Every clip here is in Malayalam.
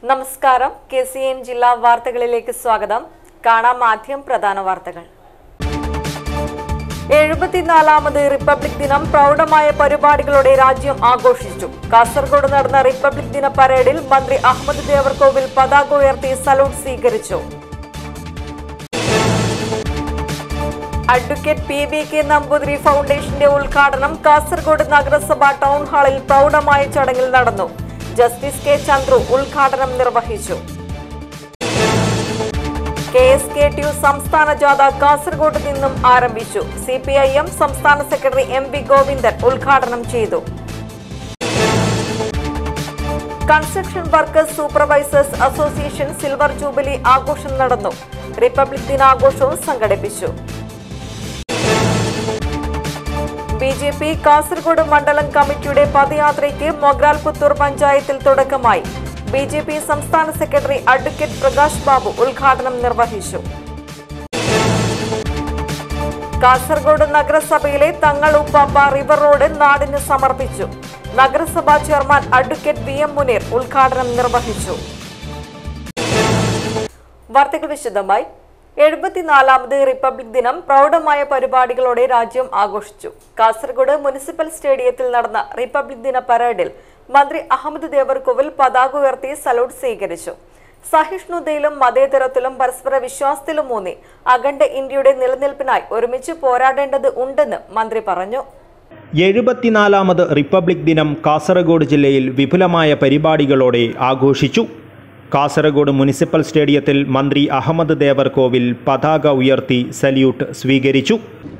നമസ്കാരം കെ സി എൻ ജില്ലാ വാർത്തകളിലേക്ക് സ്വാഗതം കാണാം ആദ്യം പ്രധാന വാർത്തകൾ എഴുപത്തിനാലാമത് റിപ്പബ്ലിക് ദിനം പ്രൗഢമായ പരിപാടികളോടെ രാജ്യം ആഘോഷിച്ചു കാസർഗോഡ് നടന്ന റിപ്പബ്ലിക് ദിന പരേഡിൽ മന്ത്രി അഹമ്മദ് ദേവർകോവിൽ പതാക ഉയർത്തി സല്യൂട്ട് സ്വീകരിച്ചു advocate P B K Namboothiri ഫൗണ്ടേഷന്റെ ഉദ്ഘാടനം കാസർഗോഡ് നഗരസഭ ടൗൺ ഹാളിൽ പ്രൗഢമായ ചടങ്ങിൽ നടന്നു ജസ്റ്റിസ് കെ ചന്ദ്രു ഉദ്ഘാടനം നിർവഹിച്ചു K S K T U സംസ്ഥാന ജാഥ കാസർഗോഡ് നിന്നും ആരംഭിച്ചു സി പി ഐ എം സംസ്ഥാന സെക്രട്ടറി എം വി ഗോവിന്ദൻ ഉദ്ഘാടനം ചെയ്തു construction workers supervisors association silver jubilee ആഘോഷം നടന്നു റിപ്പബ്ലിക് ദിനാഘോഷവും സംഘടിപ്പിച്ചു ബി ജെ പി കാസർഗോഡ് മണ്ഡലം കമ്മിറ്റിയുടെ പദയാത്രയ്ക്ക് മൊഗ്രാൽ പുത്തൂർ പഞ്ചായത്തിൽ തുടക്കമായി ബി ജെ പി സംസ്ഥാന സെക്രട്ടറി അഡ്വക്കേറ്റ് പ്രകാശ് ബാബു ഉദ്ഘാടനം നിർവഹിച്ചു കാസർഗോഡ് നഗരസഭയിലെ തങ്ങളുപ്പാപ്പ റിവർ റോഡ് നാടിന് സമർപ്പിച്ചു നഗരസഭാ chairman advocate V M Muneer ഉദ്ഘാടനം നിർവഹിച്ചു വാർത്തകൾ വിശദമായി എഴുപത്തിനാലാമത് റിപ്പബ്ലിക് ദിനം പ്രൗഢമായ പരിപാടികളോടെ രാജ്യം ആഘോഷിച്ചു കാസർഗോഡ് മുനിസിപ്പൽ സ്റ്റേഡിയത്തിൽ നടന്ന റിപ്പബ്ലിക് ദിന പരേഡിൽ മന്ത്രി അഹമ്മദ് ദേവർകോവിൽ പതാക ഉയർത്തി സല്യൂട്ട് സ്വീകരിച്ചു സഹിഷ്ണുതയിലും മതേതരത്തിലും പരസ്പര വിശ്വാസത്തിലും ഊന്നി അഖണ്ഡ ഇന്ത്യയുടെ നിലനിൽപ്പിനായി ഒരുമിച്ച് പോരാടേണ്ടത് ഉണ്ടെന്ന് മന്ത്രി പറഞ്ഞു എഴുപത്തിനാലാമത് റിപ്പബ്ലിക് ദിനം കാസർഗോഡ് ജില്ലയിൽ വിപുലമായ പരിപാടികളോടെ ആഘോഷിച്ചു കാസർഗോഡ് മുനിസിപ്പൽ സ്റ്റേഡിയത്തിൽ മന്ത്രി അഹമ്മദ് ദേവർകോവിൽ പതാക ഉയർത്തി സല്യൂട്ട് സ്വീകരിച്ചു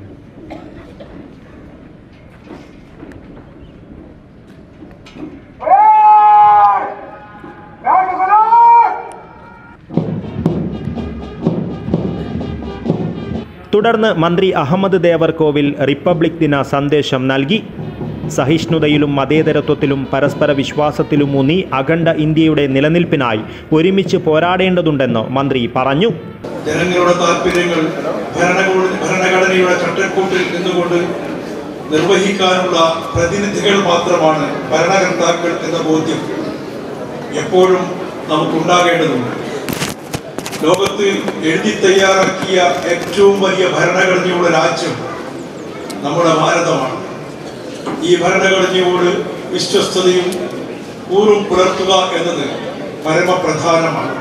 തുടർന്ന് മന്ത്രി അഹമ്മദ് ദേവർകോവിൽ റിപ്പബ്ലിക് ദിന സന്ദേശം നൽകി സഹിഷ്ണുതയിലും മതേതരത്വത്തിലും പരസ്പര വിശ്വാസത്തിലുമൂന്നി അഖണ്ഡ ഇന്ത്യയുടെ നിലനിൽപ്പിനായി ഒരുമിച്ച് പോരാടേണ്ടതുണ്ടെന്ന് മന്ത്രി പറഞ്ഞു ജനങ്ങളുടെ താല്പര്യങ്ങൾ ഭരണകൂട ഭരണഘടനയുടെ ചട്ടക്കൂട്ടിൽ നിന്നുകൊണ്ട് നിർവഹിക്കാനുള്ള പ്രതിനിധികൾ മാത്രമാണ് ഭരണകർത്താക്കൾ എന്ന ബോധ്യം എപ്പോഴും നമുക്കുണ്ടാകേണ്ടതുണ്ട് ലോകത്ത് എഴുതി തയ്യാറാക്കിയ ഏറ്റവും വലിയ ഭരണഘടനയുള്ള രാജ്യം നമ്മുടെ ഭാരതമാണ് ഈ ഭരണഘടനയോട് വിശ്വസ്തതയും കൂറും പുലർത്തുക എന്നത് പരമപ്രധാനമാണ്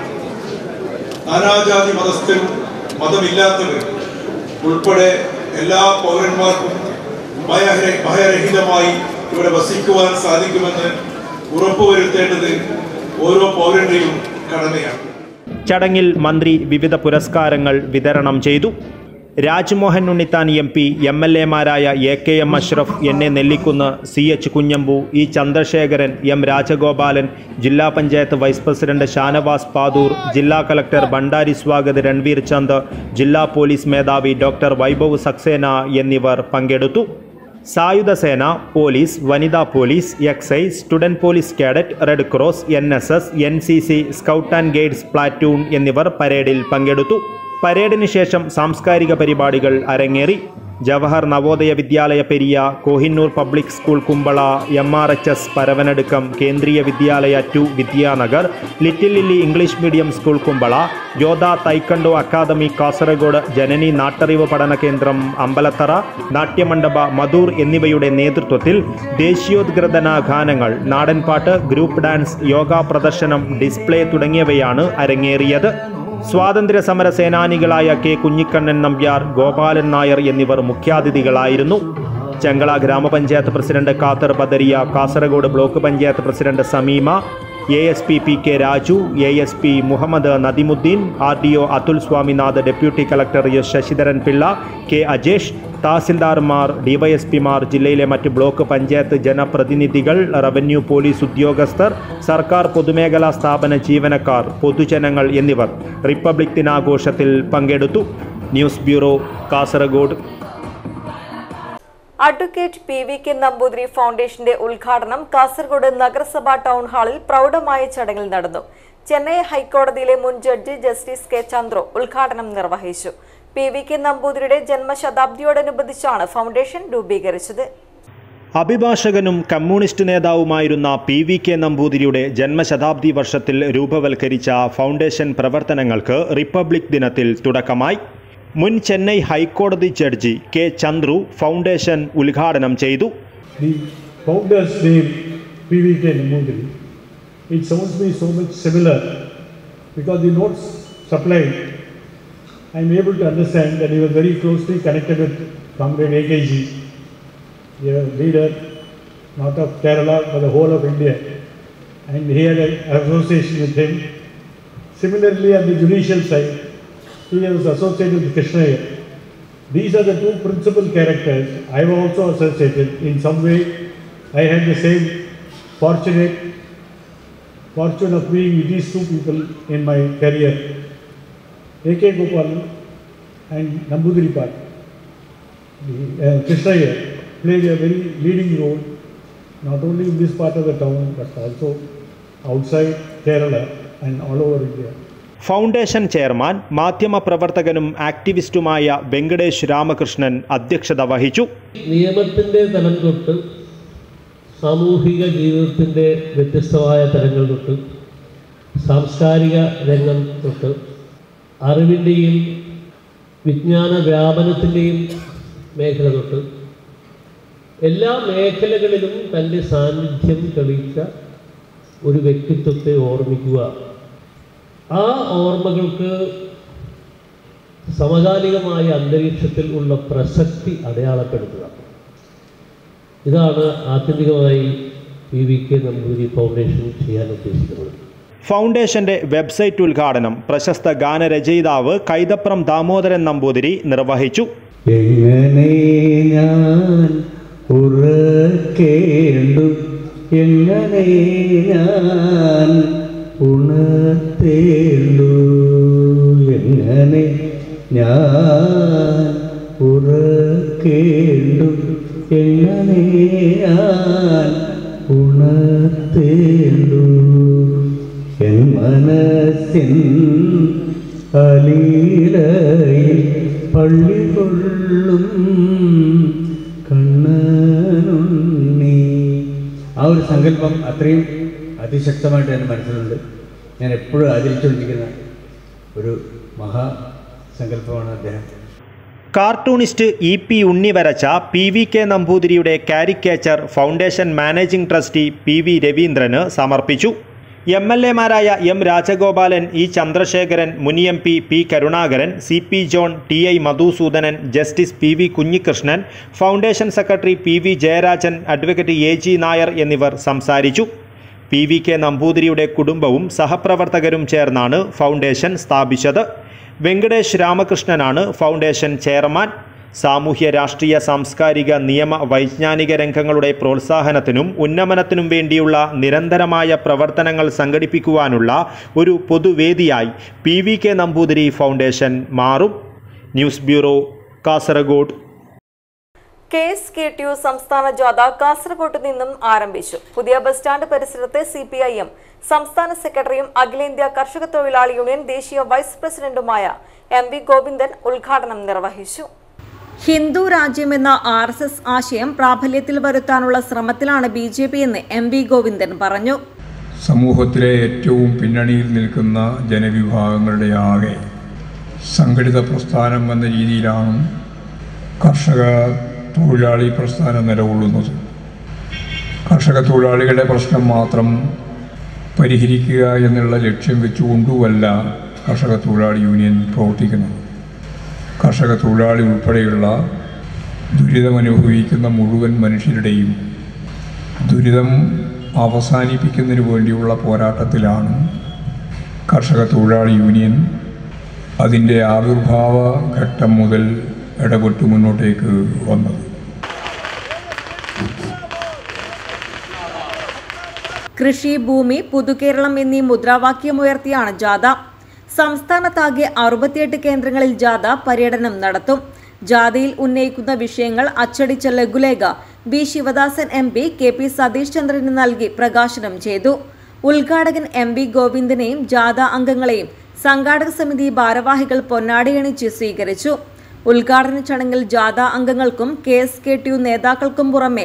നാനാജാതി മതസ്ഥരും മതമില്ലാത്തവരും ഉൾപ്പെടെ എല്ലാ പൗരന്മാർക്കും ഭയര- ഭയരഹിതമായി ഇവിടെ വസിക്കുവാൻ സാധിക്കുമെന്ന് ഉറപ്പുവരുത്തേണ്ടത് ഓരോ പൗരന്റെയും കടമയാണ് ചടങ്ങിൽ മന്ത്രി വിവിധ പുരസ്കാരങ്ങൾ വിതരണം ചെയ്തു Rajmohan Unnithan M P M L എമാരായ A K M Ashraf N A Nellikunnu C H Kunhambu E Chandrasekharan M Rajagopalan ജില്ലാ പഞ്ചായത്ത് വൈസ് പ്രസിഡന്റ് ഷാനവാസ് പാദൂർ ജില്ലാ കളക്ടർ ഭണ്ഡാരി സ്വാഗത് രൺവീർ ചന്ദ് ജില്ലാ പോലീസ് മേധാവി ഡോക്ടർ വൈഭവ് സക്സേന എന്നിവർ പങ്കെടുത്തു സായുധ സേന പോലീസ് വനിതാ police excise student police cadet red cross N S S N C C scout and guides platoon എന്നിവർ പരേഡിൽ പങ്കെടുത്തു പരേഡിന് ശേഷം സാംസ്കാരിക പരിപാടികൾ അരങ്ങേറി Jawahar Navodaya Vidyalaya Periya Kohinoor public school Kumbla M R H S Paravanadukkam Kendriya Vidyalaya two Vidyanagar little lily English medium school Kumbla Yodha taekwondo academy Kasaragod Janani നാട്ടറിവ് പഠന കേന്ദ്രം അമ്പലത്തറ നാട്യമണ്ഡപ മധൂർ എന്നിവയുടെ നേതൃത്വത്തിൽ ദേശീയോദ്ഗ്രഥന ഗാനങ്ങൾ നാടൻപാട്ട് ഗ്രൂപ്പ് ഡാൻസ് യോഗ പ്രദർശനം ഡിസ്പ്ലേ തുടങ്ങിയവയാണ് അരങ്ങേറിയത് സ്വാതന്ത്ര്യ സമര സേനാനികളായ കെ കുഞ്ഞിക്കണ്ണൻ നമ്പ്യാർ ഗോപാലൻ നായർ എന്നിവർ മുഖ്യാതിഥികളായിരുന്നു ചെങ്കള ഗ്രാമപഞ്ചായത്ത് president Khader Badariya Kasaragod block panchayat president Sameema A S P P K Raju A S P Muhammad Nadimuddin R D O Athul Swaminath deputy collector S Sasidharan Pillai K Ajesh തഹസിൽദാർമാർ ഡിവൈഎസ്പിമാർ ജില്ലയിലെ മറ്റ് ബ്ലോക്ക് പഞ്ചായത്ത് ജനപ്രതിനിധികൾ റവന്യൂ പോലീസ് ഉദ്യോഗസ്ഥർ സർക്കാർ പൊതുമേഖലാ സ്ഥാപന ജീവനക്കാർ പൊതുജനങ്ങൾ എന്നിവർ റിപ്പബ്ലിക് ദിനാഘോഷത്തിൽ പങ്കെടുത്തു news bureau Kasaragod advocate P V K Namboothiri ഫൗണ്ടേഷന്റെ ഉദ്ഘാടനം കാസർഗോഡ് നഗരസഭാ ടൗൺ ഹാളിൽ പ്രൗഢമായ ചടങ്ങിൽ നടന്നു ചെന്നൈ ഹൈക്കോടതിയിലെ മുൻ ജഡ്ജി ജസ്റ്റിസ് കെ ചന്ദ്രു ഉദ്ഘാടനം നിർവഹിച്ചു പി വി കെ നമ്പൂതിരിയുടെ ജന്മശതാബ്ദിയോടനുബന്ധിച്ചാണ് ഫൗണ്ടേഷൻ രൂപീകരിച്ചത് അഭിഭാഷകനും കമ്മ്യൂണിസ്റ്റ് നേതാവുമായിരുന്ന പി വി കെ നമ്പൂതിരിയുടെ ജന്മശതാബ്ദി വർഷത്തിൽ രൂപവൽക്കരിച്ച ഫൗണ്ടേഷൻ പ്രവർത്തനങ്ങൾക്ക് റിപ്പബ്ലിക് ദിനത്തിൽ തുടക്കമായി മുൻ ചെന്നൈ ഹൈക്കോടതി ജഡ്ജി കെ ചന്ദ്രു ഫൗണ്ടേഷൻ ഉദ്ഘാടനം ചെയ്തു the founder's name PVK Namundri, it sounds me so much similar because the notes supplied, I am able to understand that he was very closely connected with Comrade AKG, a leader not of Kerala but the whole of India, and he had an association with him. Similarly, on the judicial side, he was associated with Krishna. These are the two principal characters I have also associated. In some way, I had the same fortunate fortune of being with these two people in my career. A.K. Gopalan and Nambudiri Pat. The, uh, Krishna here played a very leading role, not only in this part of the town, but also outside Kerala and all over India. Foundation chairman മാധ്യമപ്രവർത്തകനും ആക്ടിവിസ്റ്റുമായ വെങ്കടേഷ് രാമകൃഷ്ണൻ അധ്യക്ഷത വഹിച്ചു നിയമത്തിൻ്റെ തലം തൊട്ട് സാമൂഹിക ജീവിതത്തിൻ്റെ വ്യത്യസ്തമായ തലങ്ങൾ തൊട്ട് സാംസ്കാരിക രംഗം തൊട്ട് അറിവിൻ്റെയും വിജ്ഞാന വ്യാപനത്തിൻ്റെയും മേഖല തൊട്ട് എല്ലാ മേഖലകളിലും തൻ്റെ സാന്നിധ്യം തെളിയിച്ച ഒരു വ്യക്തിത്വത്തെ ഓർമ്മിക്കുക ആ ഓർമ്മകൾക്ക് സമകാലികമായ അന്തരീക്ഷത്തിൽ ഉള്ള പ്രസക്തി അടയാളപ്പെടുത്തുക ഇതാണ് ആത്യന്തികമായി P V K Namboothiri foundation ചെയ്യാൻ ഉദ്ദേശിക്കുന്നത് ഫൗണ്ടേഷന്റെ വെബ്സൈറ്റ് ഉദ്ഘാടനം പ്രശസ്ത ഗാനരചയിതാവ് കൈതപ്രം ദാമോദരൻ നമ്പൂതിരി നിർവഹിച്ചു എങ്ങനെ ഞാൻ ഉറക്കേണ്ടു എങ്ങനെ ഞാൻ ഉണർത്തേണ്ടു എങ്ങനെ ഞാൻ ഉറക്കേണ്ടു എങ്ങനെ ഞാൻ ഉണർത്തേണ്ടു എൻ മനസ്സിൻ അലീലയിൽ പള്ളി കൊള്ളും കണ്ണനുണ്ണി ആ ഒരു സങ്കല്പം അത്രയും അതിശക്തമായിട്ട് എൻ്റെ മനസ്സിലുണ്ട് ഞാൻ എപ്പോഴും ആചരിച്ചുകൊണ്ടിരിക്കുന്ന ഒരു മഹാസങ്കല്പമാണ് അദ്ദേഹം കാർട്ടൂണിസ്റ്റ് ഇ പി ഉണ്ണി വരച്ച പി വി കെ നമ്പൂതിരിയുടെ caricature foundation managing trustee P V രവീന്ദ്രന് സമർപ്പിച്ചു എം എൽ എമാരായ M Rajagopalan E Chandrasekharan Muni M P P Karunakaran C P John T I Madhusoodanan justice P V Kunhikrishnan foundation secretary P V Jayarajan advocate A G Nair എന്നിവർ സംസാരിച്ചു പി വി കെ നമ്പൂതിരിയുടെ കുടുംബവും സഹപ്രവർത്തകരും ചേർന്നാണ് ഫൗണ്ടേഷൻ സ്ഥാപിച്ചത് വെങ്കടേഷ് രാമകൃഷ്ണനാണ് ഫൗണ്ടേഷൻ ചെയർമാൻ സാമൂഹ്യ രാഷ്ട്രീയ സാംസ്കാരിക നിയമ വൈജ്ഞാനിക രംഗങ്ങളുടെ പ്രോത്സാഹനത്തിനും ഉന്നമനത്തിനും വേണ്ടിയുള്ള നിരന്തരമായ പ്രവർത്തനങ്ങൾ സംഘടിപ്പിക്കുവാനുള്ള ഒരു പൊതുവേദിയായി P V K Namboothiri foundation മാറും news bureau Kasaragod K S K T U സംസ്ഥാന ജാഥ കാസർഗോഡ് നിന്നും ആരംഭിച്ചു പുതിയ ബസ് സ്റ്റാൻഡ് പരിസരത്ത് സി പി ഐ എം സംസ്ഥാന സെക്രട്ടറിയും അഖിലേന്ത്യാ കർഷക തൊഴിലാളി യൂണിയൻ ദേശീയ വൈസ് പ്രസിഡന്റുമായ എം വി ഗോവിന്ദൻ ഉദ്ഘാടനം നിർവഹിച്ചു ഹിന്ദു രാജ്യമെന്ന ആർ എസ് എസ് ആശയം പ്രാബല്യത്തിൽ വരുത്താനുള്ള ശ്രമത്തിലാണ് ബി ജെ പി എന്ന് എം വി ഗോവിന്ദൻ പറഞ്ഞു സമൂഹത്തിലെ ഏറ്റവും പിന്നണിയിൽ നിൽക്കുന്ന ജനവിഭാഗങ്ങളുടെ ആകെ സംഘടിത പ്രസ്ഥാനം എന്ന രീതിയിലാണ് കർഷക തൊഴിലാളി പ്രസ്ഥാനം നിലകൊള്ളുന്നത് കർഷക തൊഴിലാളികളുടെ പ്രശ്നം മാത്രം പരിഹരിക്കുക എന്നുള്ള ലക്ഷ്യം വെച്ചുകൊണ്ടുമല്ല കർഷക തൊഴിലാളി യൂണിയൻ പ്രവർത്തിക്കുന്നത് കർഷക തൊഴിലാളി ഉൾപ്പെടെയുള്ള ദുരിതമനുഭവിക്കുന്ന മുഴുവൻ മനുഷ്യരുടെയും ദുരിതം അവസാനിപ്പിക്കുന്നതിന് വേണ്ടിയുള്ള പോരാട്ടത്തിലാണ് കർഷക തൊഴിലാളി യൂണിയൻ അതിൻ്റെ ആവിർഭാവ ഘട്ടം മുതൽ ഇടപെട്ട് മുന്നോട്ടേക്ക് വന്നത് കൃഷി ഭൂമി പുതുകേരളം എന്നീ മുദ്രാവാക്യമുയർത്തിയാണ് ജാഥ സംസ്ഥാനത്താകെ അറുപത്തിയെട്ട് കേന്ദ്രങ്ങളിൽ ജാഥ പര്യടനം നടത്തും ജാഥയിൽ ഉന്നയിക്കുന്ന വിഷയങ്ങൾ അച്ചടിച്ച ലഘുലേഖ B Sivadasan M P K P Satish ചന്ദ്രന് നൽകി പ്രകാശനം ചെയ്തു ഉദ്ഘാടകൻ എം വി ഗോവിന്ദനെയും ജാഥ അംഗങ്ങളെയും സംഘാടക സമിതി ഭാരവാഹികൾ പൊന്നാടിയണിച്ച് സ്വീകരിച്ചു ഉദ്ഘാടന ചടങ്ങിൽ ജാഥ അംഗങ്ങൾക്കും K S K T U നേതാക്കൾക്കും പുറമെ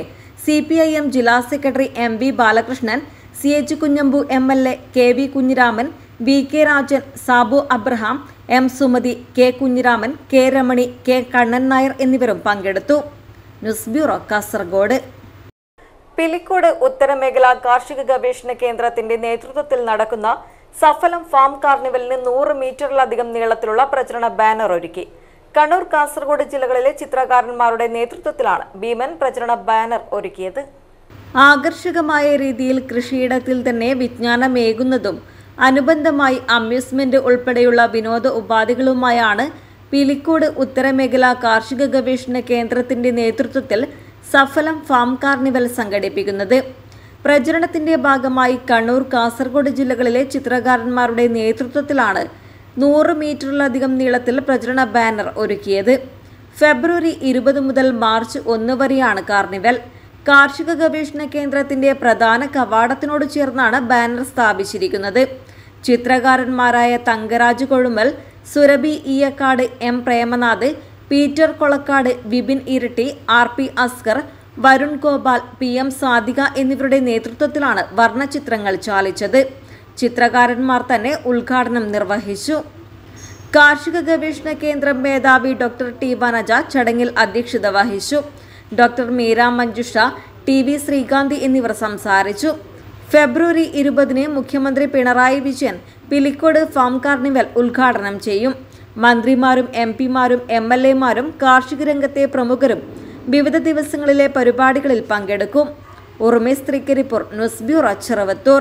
സി പി ഐ എം ജില്ലാ secretary M V Balakrishnan C H Kunhambu M L A K V Kunhiraman V K Rajan Sabu Abraham M Sumathi K Kunhiraman K Ramani K Kannan Nair എന്നിവരും പങ്കെടുത്തു ന്യൂസ് ബ്യൂറോ കാസർഗോഡ് പിലിക്കോട് ഉത്തരമേഖല കാർഷിക ഗവേഷണ കേന്ദ്രത്തിന്റെ നേതൃത്വത്തിൽ നടക്കുന്ന സഫലം ഫാം കാർണിവലിന് നൂറ് മീറ്ററിലധികം നീളത്തിലുള്ള പ്രചരണ ബാനർ ഒരുക്കി കണ്ണൂർ കാസർഗോഡ് ജില്ലകളിലെ ചിത്രകാരന്മാരുടെ നേതൃത്വത്തിലാണ് ഭീമൻ പ്രചരണ ബാനർ ഒരുക്കിയത് ആകർഷകമായ രീതിയിൽ കൃഷിയിടത്തിൽ തന്നെ വിജ്ഞാനമേകുന്നതും അനുബന്ധമായി അമ്യൂസ്മെന്റ് ഉൾപ്പെടെയുള്ള വിനോദ ഉപാധികളുമായാണ് പിലിക്കോട് ഉത്തരമേഖല കാർഷിക ഗവേഷണ കേന്ദ്രത്തിന്റെ നേതൃത്വത്തിൽ സഫലം ഫാം കാർണിവൽ സംഘടിപ്പിക്കുന്നത് പ്രചരണത്തിന്റെ ഭാഗമായി കണ്ണൂർ കാസർഗോഡ് ജില്ലകളിലെ ചിത്രകാരന്മാരുടെ നേതൃത്വത്തിലാണ് നൂറ് മീറ്ററിലധികം നീളത്തിൽ പ്രചരണ ബാനർ ഒരുക്കിയത് ഫെബ്രുവരി ഇരുപത് മുതൽ മാർച്ച് ഒന്ന് വരെയാണ് കാർണിവൽ കാർഷിക ഗവേഷണ കേന്ദ്രത്തിന്റെ പ്രധാന കവാടത്തിനോട് ചേർന്നാണ് ബാനർ സ്ഥാപിച്ചിരിക്കുന്നത് ചിത്രകാരന്മാരായ Thankaraj Kozhumal Surabhi Eeyakkad M Premnath Peter Kolakkad Vipin Iritty R P Askar Varun Gopal P M Sadhika എന്നിവരുടെ നേതൃത്വത്തിലാണ് വർണ്ണചിത്രങ്ങൾ ചാലിച്ചത് ചിത്രകാരന്മാർ തന്നെ ഉദ്ഘാടനം നിർവഹിച്ചു കാർഷിക ഗവേഷണ കേന്ദ്രം മേധാവി ഡോക്ടർ ടി വനജ ചടങ്ങിൽ അധ്യക്ഷത വഹിച്ചു doctor Meera Manjusha T V Srikanthi എന്നിവർ സംസാരിച്ചു ഫെബ്രുവരി ഇരുപതിന് മുഖ്യമന്ത്രി പിണറായി വിജയൻ പിലിക്കോട് ഫാം കാർണിവൽ ഉദ്ഘാടനം ചെയ്യും മന്ത്രിമാരും എം പിമാരും എം എൽ എമാരും കാർഷിക രംഗത്തെ പ്രമുഖരും വിവിധ ദിവസങ്ങളിലെ പരിപാടികളിൽ പങ്കെടുക്കും ഉറുമേസ് Trikaripur news bureau Cheruvathur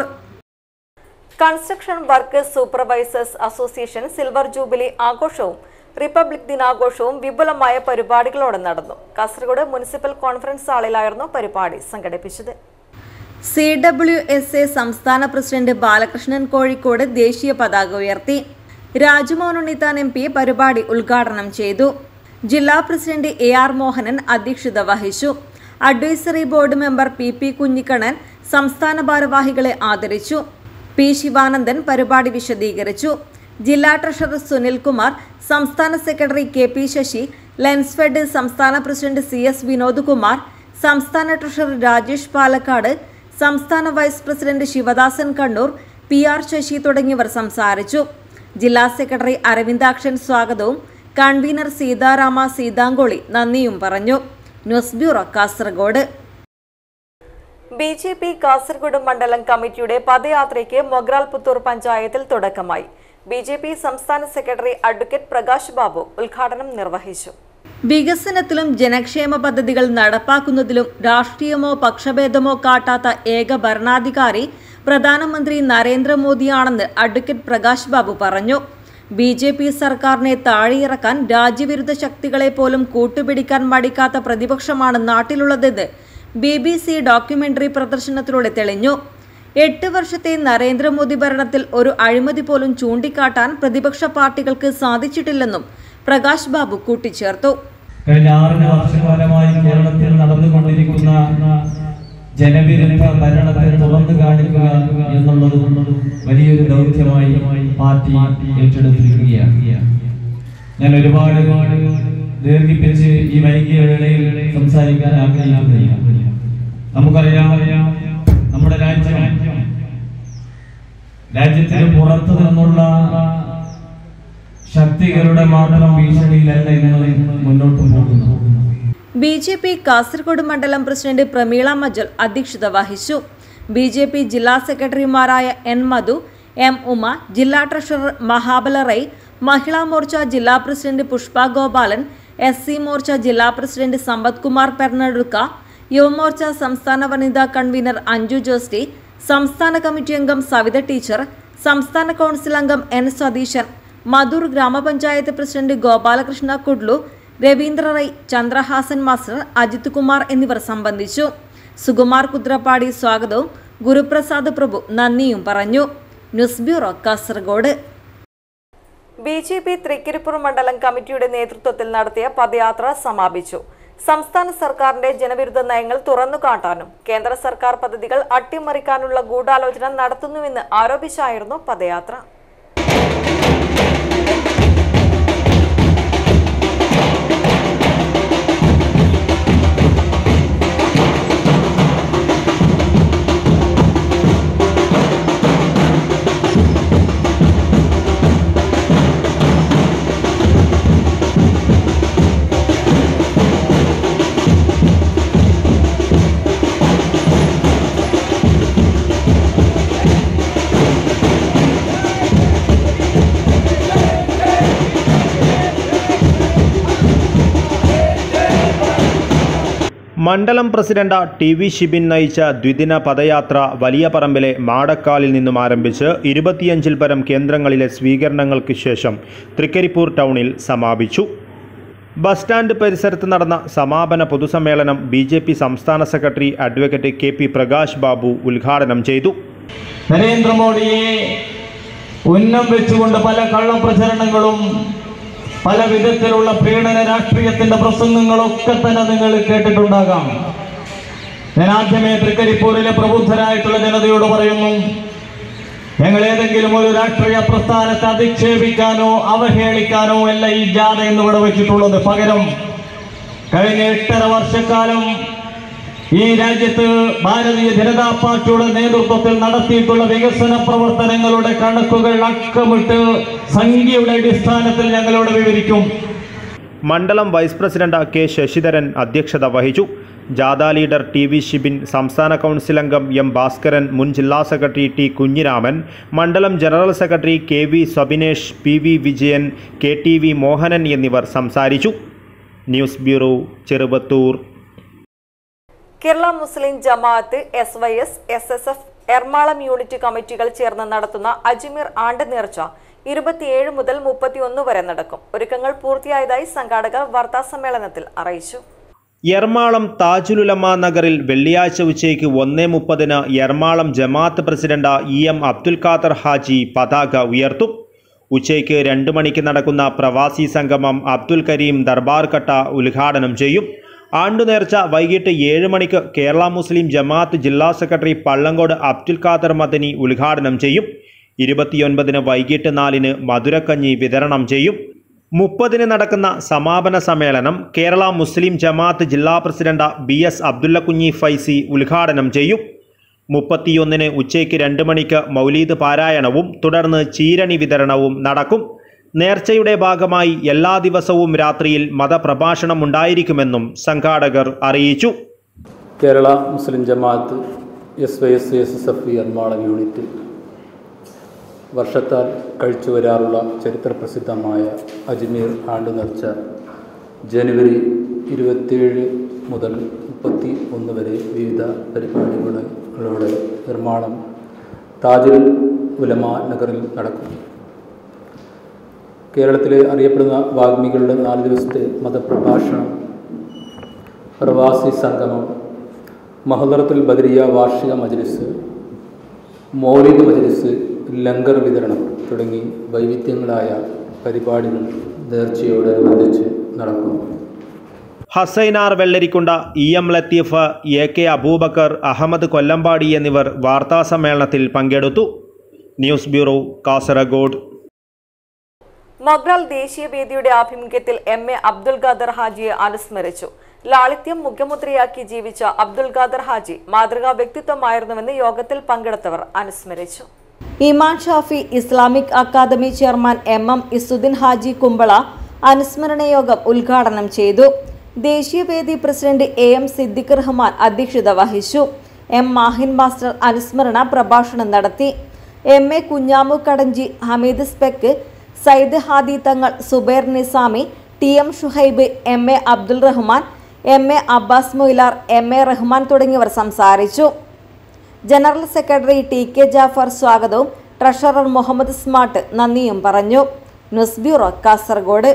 construction workers supervisors association silver jubilee ആഘോഷവും റിപ്പബ്ലിക് ദിനാഘോഷവും വിപുലമായ പരിപാടികളോടെ നടന്നു കാസർഗോഡ് മുനിസിപ്പൽ കോൺഫറൻസ് ഹാളിലായിരുന്നു പരിപാടി സംഘടിപ്പിച്ചത് സി ഡബ്ല്യു എസ് എ സംസ്ഥാന പ്രസിഡന്റ് ബാലകൃഷ്ണൻ കോഴിക്കോട് ദേശീയ പതാക ഉയർത്തി രാജ്മോഹൻ ഉണ്ണിത്താൻ എം പി പരിപാടി ഉദ്ഘാടനം ചെയ്തു ജില്ലാ പ്രസിഡന്റ് എ ആർ മോഹനൻ അധ്യക്ഷത വഹിച്ചു advisory board member P P Kunhikannan സംസ്ഥാന ഭാരവാഹികളെ ആദരിച്ചു പി ശിവാനന്ദൻ പരിപാടി വിശദീകരിച്ചു ജില്ലാ ട്രഷറർ സുനിൽകുമാർ സംസ്ഥാന secretary K P Sasi Lensfed സംസ്ഥാന president C S Vinod Kumar സംസ്ഥാന ട്രഷറർ രാജേഷ് പാലക്കാട് സംസ്ഥാന vice president Sivadasan Kannur P R Sasi തുടങ്ങിയവർ സംസാരിച്ചു ജില്ലാ സെക്രട്ടറി അരവിന്ദാക്ഷൻ സ്വാഗതവും കൺവീനർ സീതാരാമ സീതാങ്കോളി നന്ദിയും പറഞ്ഞു news bureau Kasaragod B J P Kasaragod മണ്ഡലം കമ്മിറ്റിയുടെ പദയാത്രയ്ക്ക് മൊഗ്രാൽ പുത്തൂർ പഞ്ചായത്തിൽ തുടക്കമായി ബി ജെ പി സംസ്ഥാന സെക്രട്ടറി അഡ്വക്കേറ്റ് പ്രകാശ് ബാബു ഉദ്ഘാടനം നിർവഹിച്ചു വികസനത്തിലും ജനക്ഷേമ പദ്ധതികൾ നടപ്പാക്കുന്നതിലും രാഷ്ട്രീയമോ പക്ഷഭേദമോ കാട്ടാത്ത ഏക ഭരണാധികാരി പ്രധാനമന്ത്രി നരേന്ദ്രമോദിയാണെന്ന് അഡ്വക്കേറ്റ് പ്രകാശ് ബാബു പറഞ്ഞു ബി ജെ പി സർക്കാരിനെ താഴെയിറക്കാൻ രാജ്യവിരുദ്ധ ശക്തികളെ പോലും കൂട്ടുപിടിക്കാൻ മടിക്കാത്ത പ്രതിപക്ഷമാണ് നാട്ടിലുള്ളതെന്ന് ബി ബി സി ഡോക്യുമെന്ററി പ്രദർശനത്തിലൂടെ തെളിഞ്ഞു എട്ട് വർഷത്തെ നരേന്ദ്രമോദി ഭരണത്തിൽ ഒരു അഴിമതി പോലും ചൂണ്ടിക്കാട്ടാൻ പ്രതിപക്ഷ പാർട്ടികൾക്ക് സാധിച്ചിട്ടില്ലെന്നും പ്രകാശ് ബാബു കൂട്ടിച്ചേർത്തു കഴിഞ്ഞ ആറിന് വർഷക്കാലമായി കേരളത്തിൽ നടന്നുകൊണ്ടിരിക്കുന്ന ജനവിരുദ്ധ ഭരണത്തെ തുറന്നു കാണിക്കുക എന്നുള്ളത് വലിയൊരു ദൗത്യമായി പാർട്ടി ഏറ്റെടുത്തിരിക്കുകയാണ് ഞാൻ ഒരുപാട് ദീർഘിപ്പിച്ച് ഈ വൈകിയ വേളയിൽ സംസാരിക്കാൻ ആഗ്രഹിക്കുന്നില്ല നമുക്കറിയാം നമ്മുടെ രാജ്യം രാജ്യത്തിന് പുറത്തു നിന്നുള്ള ശക്തികളുടെ മാത്രം ഭീഷണിയിലല്ല ഇന്ന് മുന്നോട്ട് പോകുന്നു ബി ജെ പി കാസർഗോഡ് മണ്ഡലം പ്രസിഡന്റ് പ്രമീള മജൽ അധ്യക്ഷത വഹിച്ചു ബി ജെ പി ജില്ലാ സെക്രട്ടറിമാരായ എൻ മധു എം ഉമ ജില്ലാ ട്രഷറർ മഹാബല റൈ മഹിളാ മോർച്ച ജില്ലാ president Pushpa Gopalan S C Morcha ജില്ലാ പ്രസിഡന്റ് സമ്പത് കുമാർ പെർണടുക്ക യുവമോർച്ച സംസ്ഥാന വനിതാ കൺവീനർ അഞ്ജു ജോസ്റ്റി സംസ്ഥാന കമ്മിറ്റി അംഗം സവിത ടീച്ചർ സംസ്ഥാന കൗൺസിൽ അംഗം എൻ സതീശൻ മധൂർ ഗ്രാമപഞ്ചായത്ത് പ്രസിഡന്റ് ഗോപാലകൃഷ്ണ കുഡ്ലു രവീന്ദ്ര റൈ ചന്ദ്രഹാസൻ മാസ്റ്റർ അജിത് കുമാർ എന്നിവർ സംബന്ധിച്ചു സുകുമാർ കുദ്രപ്പാടി സ്വാഗതവും ഗുരുപ്രസാദ് പ്രഭു നന്ദിയും പറഞ്ഞു news bureau Kasaragod B J P Trikaripur മണ്ഡലം കമ്മിറ്റിയുടെ നേതൃത്വത്തിൽ നടത്തിയ പദയാത്ര സമാപിച്ചു സംസ്ഥാന സർക്കാരിന്റെ ജനവിരുദ്ധ നയങ്ങൾ തുറന്നു കാട്ടാനും കേന്ദ്ര സർക്കാർ പദ്ധതികൾ അട്ടിമറിക്കാനുള്ള ഗൂഢാലോചന നടത്തുന്നുവെന്ന് ആരോപിച്ചായിരുന്നു പദയാത്ര മണ്ഡലം പ്രസിഡന്റ് ടി വി ഷിബിൻ നയിച്ച ദ്വിദിന പദയാത്ര വലിയ പറമ്പിലെ മാടക്കാലിൽ നിന്നും ആരംഭിച്ച് ഇരുപത്തിയഞ്ചിൽ പരം കേന്ദ്രങ്ങളിലെ സ്വീകരണങ്ങൾക്ക് ശേഷം തൃക്കരിപ്പൂർ ടൗണിൽ സമാപിച്ചു ബസ് സ്റ്റാൻഡ് പരിസരത്ത് നടന്ന സമാപന പൊതുസമ്മേളനം ബി ജെ പി സംസ്ഥാന secretary advocate K P Prakash Babu ഉദ്ഘാടനം ചെയ്തു നരേന്ദ്രമോദിയെ ഉന്നം വെച്ചുകൊണ്ട് പല കള്ളപ്രചരണങ്ങളും പല വിധത്തിലുള്ള പീഡന രാഷ്ട്രീയത്തിന്റെ പ്രസംഗങ്ങളൊക്കെ തന്നെ നിങ്ങൾ കേട്ടിട്ടുണ്ടാകാം ഞാൻ ആദ്യമേ തൃക്കരിപ്പൂരിലെ പ്രബുദ്ധരായിട്ടുള്ള ജനതയോട് പറയുന്നു ഞങ്ങൾ ഏതെങ്കിലും ഒരു രാഷ്ട്രീയ പ്രസ്ഥാനത്തെ അധിക്ഷേപിക്കാനോ അവഹേളിക്കാനോ അല്ല ഈ ജാഥ എന്ന് ഇവിടെ വെച്ചിട്ടുള്ളത് പകരം കഴിഞ്ഞ എട്ടര വർഷക്കാലം ഈ രാജ്യത്ത് ഭാരതീയ ജനതാ പാർട്ടിയുടെ നേതൃത്വത്തിൽ നടത്തിയിട്ടുള്ള വികസന പ്രവർത്തനങ്ങളുടെ കണക്കുകൾ അക്കമിട്ട് സംഖ്യയുടെ അടിസ്ഥാനത്തിൽ ഞങ്ങളിവിടെ വിവരിക്കും മണ്ഡലം വൈസ് പ്രസിഡന്റ് കെ ശശിധരൻ അധ്യക്ഷത വഹിച്ചു ജാഥ ലീഡർ ടി വി ഷിബിൻ സംസ്ഥാന കൗൺസിൽ അംഗം എം ഭാസ്കരൻ മുൻ ജില്ലാ സെക്രട്ടറി ടി കുഞ്ഞിരാമൻ മണ്ഡലം general secretary K V Sabinesh P V Vijayan K T V Mohanan എന്നിവർ സംസാരിച്ചു news bureau Cheruvathur Kerala Muslim Jamaath S Y S S S F Ernakulam unit കമ്മിറ്റികൾ ചേർന്ന് നടത്തുന്ന അജ്മീർ ആണ്ട് നേർച്ച ഇരുപത്തിയേഴ് മുതൽ മുപ്പത്തിയൊന്ന് വരെ നടക്കും ഒരുക്കങ്ങൾ പൂർത്തിയായതായി സംഘാടകർ വാർത്താസമ്മേളനത്തിൽ അറിയിച്ചു എറണാകുളം താജുലുലമ നഗറിൽ വെള്ളിയാഴ്ച ഉച്ചയ്ക്ക് ഒന്നേ മുപ്പതിന് Ernakulam Jamaath president E M Abdul Khader Haji പതാക ഉയർത്തും ഉച്ചയ്ക്ക് രണ്ട് മണിക്ക് നടക്കുന്ന പ്രവാസി സംഗമം അബ്ദുൽ കരീം ദർബാർ കട്ട ഉദ്ഘാടനം ചെയ്യും ആണ്ടുനേർച്ച വൈകിട്ട് ഏഴ് മണിക്ക് കേരള മുസ്ലിം ജമാഅത്ത് ജില്ലാ സെക്രട്ടറി പള്ളങ്കോട് അബ്ദുൽ ഖാദർ മദനി ഉദ്ഘാടനം ചെയ്യും ഇരുപത്തിയൊൻപതിന് വൈകിട്ട് നാലിന് മധുരക്കഞ്ഞി വിതരണം ചെയ്യും മുപ്പതിന് നടക്കുന്ന സമാപന സമ്മേളനം കേരള മുസ്ലിം ജമാഅത്ത് ജില്ലാ president B S Abdullakunhi Faizi ഉദ്ഘാടനം ചെയ്യും മുപ്പത്തിയൊന്നിന് ഉച്ചയ്ക്ക് രണ്ട് മണിക്ക് മൗലീദ് പാരായണവും തുടർന്ന് ചീരണി വിതരണവും നടക്കും നേർച്ചയുടെ ഭാഗമായി എല്ലാ ദിവസവും രാത്രിയിൽ മതപ്രഭാഷണം ഉണ്ടായിരിക്കുമെന്നും സംഘാടകർ അറിയിച്ചു Kerala Muslim Jamaath S Y S S S F Ernakulam unit വർഷത്താൽ കഴിച്ചു വരാറുള്ള ചരിത്രപ്രസിദ്ധമായ അജ്മീർ ആണ്ട് നേർച്ച ജനുവരി ഇരുപത്തിയേഴ് മുതൽ മുപ്പത്തി ഒന്ന് വരെ വിവിധ പരിപാടികളോടെ നിർമ്മാണം താജുൽ ഉലമ നഗറിൽ നടക്കും കേരളത്തിലെ അറിയപ്പെടുന്ന വാഗ്മികളുടെ നാല് ദിവസത്തെ മതപ്രഭാഷണം പ്രവാസി സംഗമം മഹദറത്തുൽ ബദരിയ വാർഷിക മജ്ലിസ് മൗലിക മജ്ലിസ് ലങ്കർ വിതരണം തുടങ്ങി വൈവിധ്യങ്ങളായ പരിപാടികൾ നേർച്ചയോടനുബന്ധിച്ച് നടക്കുന്നു Hasainar Vellarikunda E M Latheef A K Aboobacker Ahmed Kollampady എന്നിവർ വാർത്താസമ്മേളനത്തിൽ പങ്കെടുത്തു ന്യൂസ് ബ്യൂറോ കാസർഗോഡ് മൊഗ്രാൽ ദേശീയവേദിയുടെ ആഭിമുഖ്യത്തിൽ എം എ അബ്ദുൽ ഖാദർ ഹാജിയെ അനുസ്മരിച്ചു ലാളിത്യം മുഖ്യമുദ്രയാക്കി ജീവിച്ച അബ്ദുൽ ഖാദർ ഹാജി മാതൃകാ വ്യക്തിത്വമായിരുന്നുവെന്ന് യോഗത്തിൽ പങ്കെടുത്തവർ അനുസ്മരിച്ചു Iman Shafi Islamic academy chairman M M Izzuddeen Haji Kumbala അനുസ്മരണ യോഗം ഉദ്ഘാടനം ചെയ്തു ദേശീയവേദി president A M Siddique Rahman അധ്യക്ഷത വഹിച്ചു എം മാഹിൻ മാസ്റ്റർ അനുസ്മരണ പ്രഭാഷണം നടത്തി M A Kunhamu Kadanchi Hameed Speck Sayyid Hadi Thangal Subair Nizami T M Shuhaib M A Abdul Rahman M A Abbas Moilar M A Rahman തുടങ്ങിയവർ സംസാരിച്ചു general secretary T K Jafar സ്വാഗതവും ട്രഷറർ മുഹമ്മദ് സ്മാർട്ട് നന്ദിയും പറഞ്ഞു news bureau Kasaragod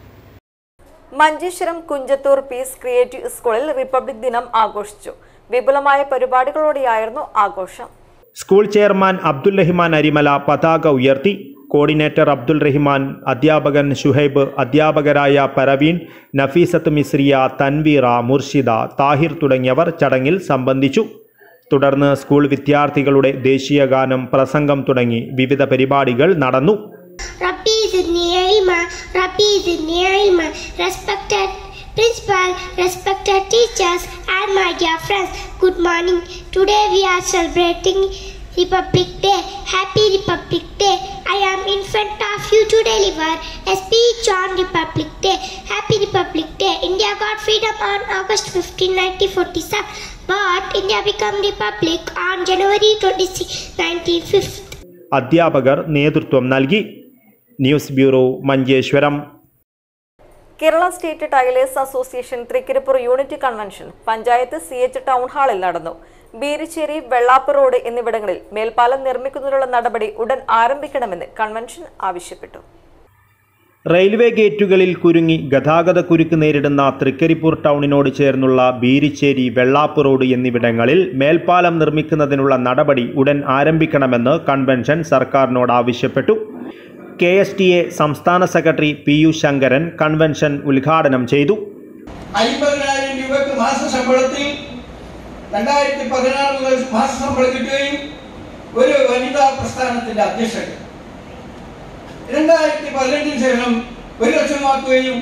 Manjeshwaram Kunjathur peace creative സ്കൂളിൽ റിപ്പബ്ലിക് ദിനം ആഘോഷിച്ചു വിപുലമായ പരിപാടികളോടെയായിരുന്നു ആഘോഷം സ്കൂൾ ചെയർമാൻ അബ്ദുൽ റഹിമാൻ അരിമല പതാക ഉയർത്തി കോർഡിനേറ്റർ അബ്ദുൽ റഹിമാൻ അധ്യാപകൻ ഷുഹൈബ് അധ്യാപകരായ പരവീൻ നഫീസത്ത് മിസ്രിയ തൻവീറ മുർഷിദ താഹിർ തുടങ്ങിയവർ ചടങ്ങിൽ സംബന്ധിച്ചു തുടർന്ന് സ്കൂൾ വിദ്യാർത്ഥികളുടെ ദേശീയ ഗാനം പ്രസംഗം തുടങ്ങി വിവിധ പരിപാടികൾ നടന്നു Rabbi zidni ilma, Rabbi zidni ilma. Respected principal, respected teachers, and my dear friends, good morning. Today we are celebrating Republic Day. Happy Republic Day. I am in front of you to deliver a speech on Republic Day. Happy Republic Day. India got freedom on August 15, 1947, but India became republic on January 26, 1950. അധ്യാപകർ നേതൃത്വം നൽകി news bureau Manjeshwaram Kerala state tailors association Trikaripur unit convention panchayat C H town ഹാളിൽ നടന്നു ബീരിച്ചേരി വെള്ളാപ്പ് റോഡ് എന്നിവിടങ്ങളിൽ മേൽപ്പാലം നിർമ്മിക്കുന്നതിനുള്ള നടപടി ഉടൻ ആരംഭിക്കണമെന്ന് കൺവെൻഷൻ ആവശ്യപ്പെട്ടു റെയിൽവേ ഗേറ്റുകളിൽ കുരുങ്ങി ഗതാഗത കുരുക്ക് നേരിടുന്ന തൃക്കരിപ്പൂർ ടൗണിനോട് ചേർന്നുള്ള ബീരിച്ചേരി വെള്ളാപ്പ് റോഡ് എന്നിവിടങ്ങളിൽ മേൽപ്പാലം നിർമ്മിക്കുന്നതിനുള്ള നടപടി ഉടൻ ആരംഭിക്കണമെന്ന് കൺവെൻഷൻ സർക്കാരിനോട് ആവശ്യപ്പെട്ടു കെ എസ് ടി എ സംസ്ഥാന secretary P U Sankaran convention ഉദ്ഘാടനം ചെയ്തു അയ്മ്പതിനായിരം രൂപയ്ക്ക് മാസ ശമ്പളത്തിൽ രണ്ടായിരത്തി പതിനാറ് മുതൽ മാസ ശമ്പളം കിട്ടുകയും ഒരു വനിതാ പ്രസ്ഥാനത്തിന്റെ അധ്യക്ഷൻ രണ്ടായിരത്തി പതിനെട്ടിന് ശേഷം ഒരു ലക്ഷമാക്കുകയും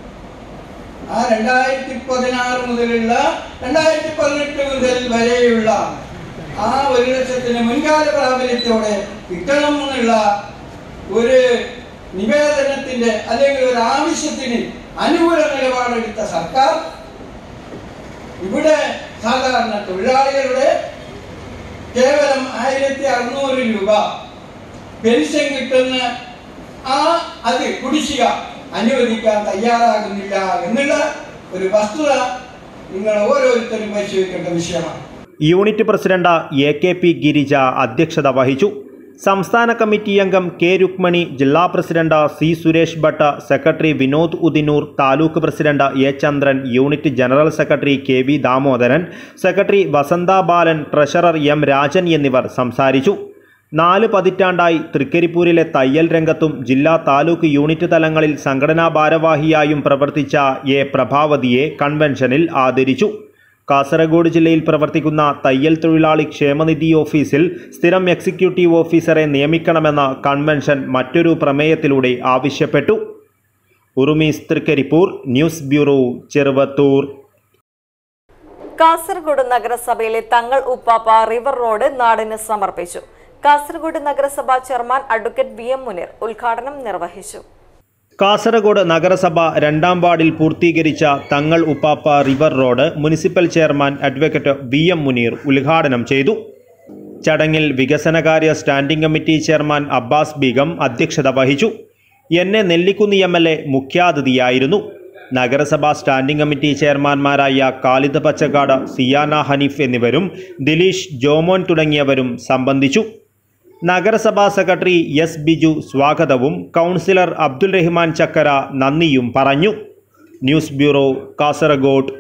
ആ രണ്ടായിരത്തി പതിനാറ് മുതലുള്ള രണ്ടായിരത്തി പതിനെട്ട് മുതൽ വരെയുള്ള ആ ഒരു ലക്ഷത്തിന് മുൻകാല പ്രാബല്യത്തോടെ കിട്ടണം എന്നുള്ള ഒരു നിവേദനത്തിന്റെ അല്ലെങ്കിൽ ഒരു ആവശ്യത്തിന് അനുകൂല നിലപാടെടുത്ത സർക്കാർ ഇവിടെ സാധാരണ തൊഴിലാളികളുടെ കേവലം ആയിരത്തി അറുന്നൂറ് രൂപ പെൻഷൻ കിട്ടുന്ന ആ അത് കുടിശ്ശിക അനുവദിക്കാൻ തയ്യാറാകുന്നില്ല എന്നുള്ള ഒരു വസ്തുത നിങ്ങൾ ഓരോരുത്തരും പരിശോധിക്കേണ്ട വിഷയമാണ് unit president A K P Girija അധ്യക്ഷത വഹിച്ചു സംസ്ഥാന കമ്മിറ്റി അംഗം കെ രുക്മണി ജില്ലാ president C Suresh Bhat secretary Vinod Udinur taluk president A Chandran unit general secretary K V Damodaran secretary Vasantha Balan treasurer M Rajan എന്നിവർ സംസാരിച്ചു നാല് പതിറ്റാണ്ടായി തൃക്കരിപ്പൂരിലെ തയ്യൽ രംഗത്തും ജില്ലാ താലൂക്ക് യൂണിറ്റ് തലങ്ങളിൽ സംഘടനാ ഭാരവാഹിയായും പ്രവർത്തിച്ച എ പ്രഭാവതിയെ കൺവെൻഷനിൽ ആദരിച്ചു കാസർഗോഡ് ജില്ലയിൽ പ്രവർത്തിക്കുന്ന തയ്യൽ തൊഴിലാളി ക്ഷേമനിധി ഓഫീസിൽ സ്ഥിരം എക്സിക്യൂട്ടീവ് ഓഫീസറെ നിയമിക്കണമെന്ന കൺവെൻഷൻ മറ്റൊരു പ്രമേയത്തിലൂടെ ആവശ്യപ്പെട്ടു ഉറുമീസ് തൃക്കരിപ്പൂർ ന്യൂസ് ബ്യൂറോ ചെറുവത്തൂർ കാസർഗോഡ് നഗരസഭയിലെ തങ്ങൾ ഉപ്പാപ്പ റിവർ റോഡ് നാടിന് സമർപ്പിച്ചു കാസർഗോഡ് നഗരസഭാ chairman advocate V M Muneer ഉദ്ഘാടനം നിർവഹിച്ചു കാസർഗോഡ് നഗരസഭ രണ്ടാം വാർഡിൽ പൂർത്തീകരിച്ച Thangal Uppappa river road municipal chairman advocate V M Muneer ഉദ്ഘാടനം ചെയ്തു ചടങ്ങിൽ വികസനകാര്യ standing committee chairman Abbas Beegum അധ്യക്ഷത വഹിച്ചു N A Nellikkunnu M L A മുഖ്യാതിഥിയായിരുന്നു നഗരസഭാ സ്റ്റാൻഡിംഗ് കമ്മിറ്റി ചെയർമാൻമാരായ കാലിദ് പച്ചക്കാട് സിയാന ഹനീഫ് എന്നിവരും ദിലീഷ് ജോമോൻ തുടങ്ങിയവരും സംബന്ധിച്ചു നഗരസഭാ സെക്രട്ടറി എസ് ബിജു സ്വാഗതവും കൗൺസിലർ അബ്ദുൽ റഹ്മാൻ ചക്കര നന്ദിയും പറഞ്ഞു ന്യൂസ് ബ്യൂറോ കാസർഗോഡ്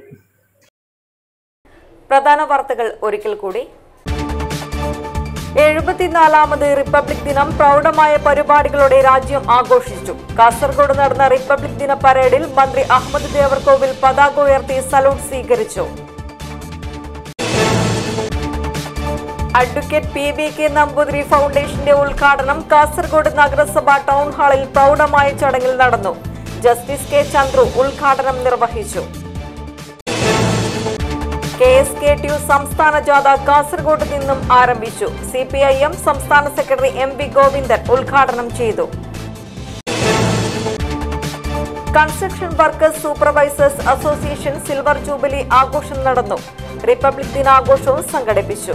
പ്രധാന വാർത്തകൾ ഒരിക്കൽ കൂടി എഴുപത്തിനാലാമത് റിപ്പബ്ലിക് ദിനം പ്രൗഢമായ പരിപാടികളോടെ രാജ്യം ആഘോഷിച്ചു കാസർഗോഡ് നടന്ന റിപ്പബ്ലിക് ദിന പരേഡിൽ മന്ത്രി അഹമ്മദ് ദേവർകോവിൽ പതാക ഉയർത്തി സല്യൂട്ട് സ്വീകരിച്ചു advocate P B K Namboothiri ഫൗണ്ടേഷന്റെ ഉദ്ഘാടനം കാസർഗോഡ് നഗരസഭ ടൗൺ ഹാളിൽ പ്രൗഢമായ ചടങ്ങിൽ നടന്നു ജസ്റ്റിസ് കെ ചന്ദ്രു ഉദ്ഘാടനം നിർവഹിച്ചു K S K T U സംസ്ഥാന ജാഥ കാസർഗോഡ് നിന്നും ആരംഭിച്ചു സി പി ഐ എം സംസ്ഥാന സെക്രട്ടറി എം വി ഗോവിന്ദൻ ഉദ്ഘാടനം ചെയ്തു construction workers supervisors association silver jubilee ആഘോഷം നടന്നു റിപ്പബ്ലിക് ദിനാഘോഷവും സംഘടിപ്പിച്ചു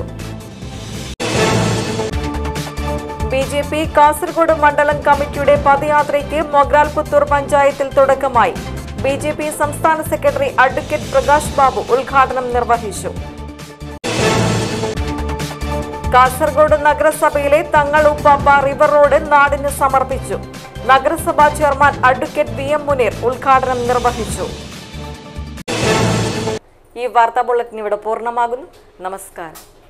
ബി ജെ പി കാസർഗോഡ് മണ്ഡലം കമ്മിറ്റിയുടെ പദയാത്രയ്ക്ക് മൊഗ്രാൽ പുത്തൂർ പഞ്ചായത്തിൽ തുടക്കമായി ബി ജെ പി സംസ്ഥാന സെക്രട്ടറി അഡ്വക്കേറ്റ് പ്രകാശ് ബാബു ഉദ്ഘാടനം നിർവഹിച്ചു കാസർഗോഡ് നഗരസഭയിലെ തങ്ങൾ ഉപ്പാപ്പ റിവർ റോഡ് നാടിന് സമർപ്പിച്ചു നഗരസഭാ chairman advocate V M Muneer ഉദ്ഘാടനം നിർവഹിച്ചു ഈ വാർത്താ ബുള്ളറ്റിൻ ഇവിടെ പൂർണ്ണമാകുന്നു നമസ്കാരം